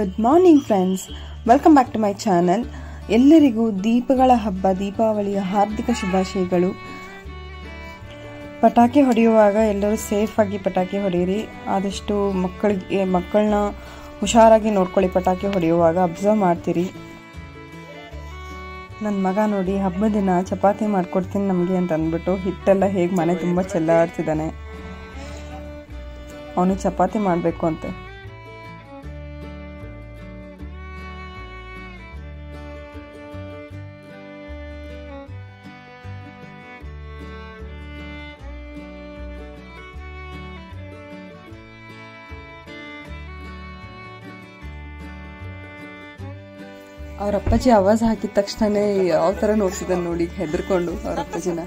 good morning friends welcome back to my channel ಎಲ್ಲರಿಗೂ ದೀಪಗಳ ಹಬ್ಬ ದೀಪಾವಳಿಯ ಹಾರ್ದಿಕ ಶುಭಾಶಯಗಳು ಪಟಾಕಿ ಹೊಡೆಯುವಾಗ ಎಲ್ಲರೂ ಸೇಫಾಗಿ ಪಟಾಕಿ ಹೊಡೆಯಿರಿ ಆದಷ್ಟು ಮಕ್ಕಳಿಗೆ ಮಕ್ಕಳನ್ನ ಹುಷಾರಾಗಿ ನೋಡ್ಕೊಳ್ಳಿ ಪಟಾಕಿ ಹೊಡೆಯುವಾಗ ಅಬ್ಸರ್ವ್ ಮಾಡ್ತೀರಿ ನನ್ನ ಮಗ ನೋಡಿ ಹಬ್ಬದ ದಿನ ಚಪಾತಿ ಮಾಡ್ಕೊಡ್ತೀನಿ ನಮಗೆ ಅಂತ ಅಂದ್ಬಿಟ್ಟು ಹಿಟ್ಟೆಲ್ಲ ಹೇಗೆ ಮನೆ ತುಂಬ ಚೆಲ್ಲಾಡ್ತಿದ್ದಾನೆ ಅವನು ಚಪಾತಿ ಮಾಡಬೇಕು ಅಂತೆ ಅವ್ರ ಅಪ್ಪಾಜಿ ಆವಾಜ್ ಹಾಕಿದ ತಕ್ಷಣನೇ ಯಾವ ಥರ ನೋಡ್ತಿದ್ದಾನೆ ನೋಡಿ ಹೆದರ್ಕೊಂಡು ಅವ್ರ ಅಪ್ಪಾಜಿನ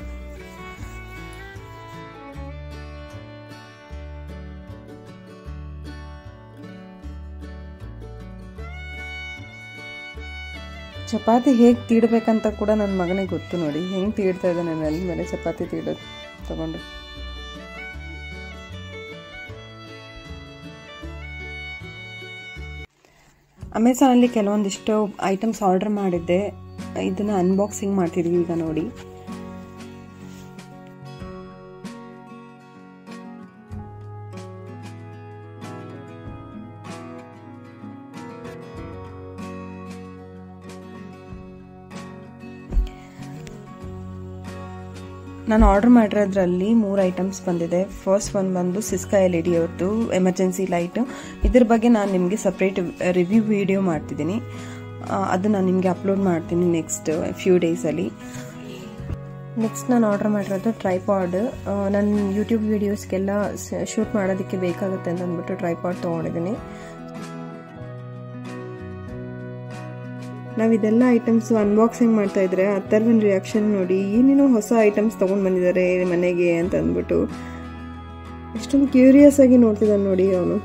ಚಪಾತಿ ಹೇಗೆ ತೀಡ್ಬೇಕಂತ ಕೂಡ ನನ್ನ ಮಗನಿಗೆ ಗೊತ್ತು ನೋಡಿ ಹೆಂಗೆ ತೀಡ್ತಾ ಇದ್ದಾನೆ ನೆಲ ಮೇಲೆ ಚಪಾತಿ ತೀಡೋದು ತಗೊಂಡು ಅಮೆಝಾನಲ್ಲಿ ಕೆಲವೊಂದಿಷ್ಟು ಐಟಮ್ಸ್ ಆರ್ಡರ್ ಮಾಡಿದ್ದೆ ಇದನ್ನು ಅನ್ಬಾಕ್ಸಿಂಗ್ ಮಾಡ್ತಿದ್ವಿ ಈಗ ನೋಡಿ ನಾನು ಆರ್ಡರ್ ಮಾಡಿರೋದ್ರಲ್ಲಿ ಮೂರು ಐಟಮ್ಸ್ ಬಂದಿದೆ ಫಸ್ಟ್ ಒನ್ ಬಂದು ಸಿಸ್ಕಾ ಎಲ್ ಇ ಡಿ ಅವ್ರದ್ದು ಎಮರ್ಜೆನ್ಸಿ ಲೈಟ್ ಇದ್ರ ಬಗ್ಗೆ ನಾನು ನಿಮಗೆ ಸಪ್ರೇಟ್ ರಿವ್ಯೂ ವಿಡಿಯೋ ಮಾಡ್ತಿದ್ದೀನಿ ಅದು ನಾನು ನಿಮಗೆ ಅಪ್ಲೋಡ್ ಮಾಡ್ತೀನಿ ನೆಕ್ಸ್ಟ್ ಫ್ಯೂ ಡೇಸಲ್ಲಿ ನೆಕ್ಸ್ಟ್ ನಾನು ಆರ್ಡರ್ ಮಾಡಿರೋದು ಟ್ರೈಪಾಡ್ ನನ್ನ ಯೂಟ್ಯೂಬ್ ವೀಡಿಯೋಸ್ಗೆಲ್ಲ ಶೂಟ್ ಮಾಡೋದಕ್ಕೆ ಬೇಕಾಗುತ್ತೆ ಅಂತ ಅಂದ್ಬಿಟ್ಟು ಟ್ರೈಪಾಡ್ ತೊಗೊಂಡಿದ್ದೀನಿ ನಾವು ಇದೆಲ್ಲ ಐಟಮ್ಸ್ ಅನ್ಬಾಕ್ಸಿಂಗ್ ಮಾಡ್ತಾ ಇದ್ರೆ ಅಥರ್ವನ್ ರಿಯಾಕ್ಷನ್ ನೋಡಿ ಏನೇನೋ ಹೊಸ ಐಟಮ್ಸ್ ತೊಗೊಂಡು ಬಂದಿದ್ದಾರೆ ಮನೆಗೆ ಅಂತ ಅಂದ್ಬಿಟ್ಟು ಎಷ್ಟೊಂದು ಕ್ಯೂರಿಯಸ್ ಆಗಿ ನೋಡ್ತಿದ್ದಾನೆ ನೋಡಿ ಅವನು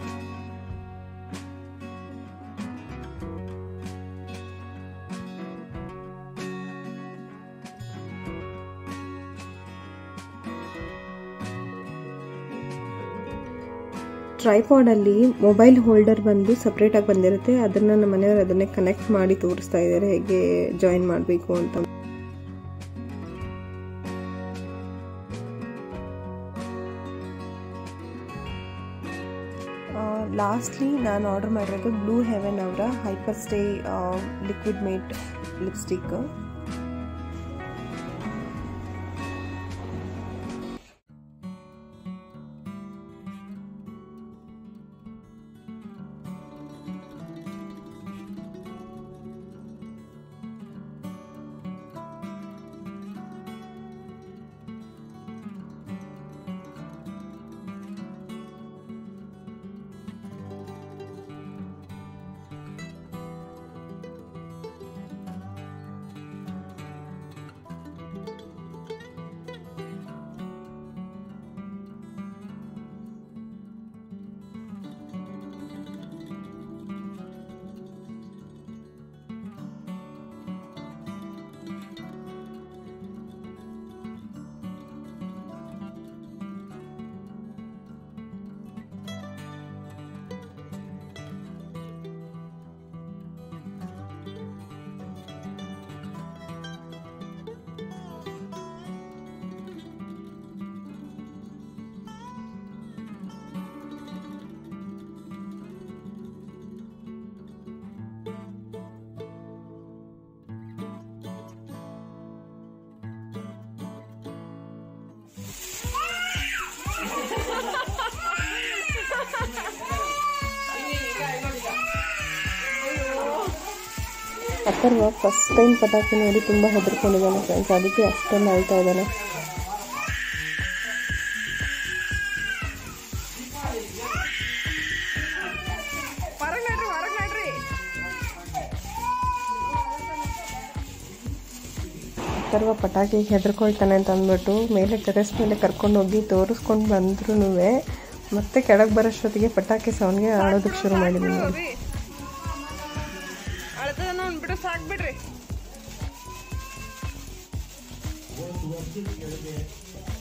ಟ್ರೈಪಾಡಲ್ಲಿ ಮೊಬೈಲ್ ಹೋಲ್ಡರ್ ಬಂದು ಸಪ್ರೇಟಾಗಿ ಬಂದಿರುತ್ತೆ ಅದನ್ನು ನಮ್ಮ ಮನೆಯವರು ಅದನ್ನೇ ಕನೆಕ್ಟ್ ಮಾಡಿ ತೋರಿಸ್ತಾ ಇದ್ದಾರೆ ಹೇಗೆ ಜಾಯಿನ್ ಮಾಡಬೇಕು ಅಂತ ಲಾಸ್ಟ್ಲಿ ನಾನು ಆರ್ಡರ್ ಮಾಡಿರೋದು ಬ್ಲೂ ಹೆವೆನ್ ಅವರ hyper stay liquid matte lipstick Atharva first time ಪಟಾಕಿ ನೋಡಿ ತುಂಬ ಹೆದರ್ಕೊಂಡಿದ್ದಾನೆ ಫ್ರೆಂಡ್ಸ್ ಅದಕ್ಕೆ ಅಷ್ಟೊಂದು ಅಳ್ತಾ ಇದ್ದಾನೆ ಅಥರ್ವ ಪಟಾಕಿ ಹೆದರ್ಕೊಳ್ತಾನೆ ಅಂತ ಅಂದ್ಬಿಟ್ಟು ಮೇಲೆ ಟೆರೆಸ್ ಮೇಲೆ ಕರ್ಕೊಂಡು ಹೋಗಿ ತೋರಿಸ್ಕೊಂಡು ಬಂದ್ರೂ ಮತ್ತೆ ಕೆಳಗೆ ಬರೋಷ್ಟೊತ್ತಿಗೆ ಪಟಾಕಿ ಸೌಂಡ್ಗೆ ಆಡೋದಕ್ಕೆ ಶುರು ಮಾಡಿದ್ದೀನಿ ನೋಡಿ ಅಳ್ತದನ್ನ ಅಂದ್ಬಿಟ್ಟು ಸಾಕ್ ಬಿಡ್ರಿ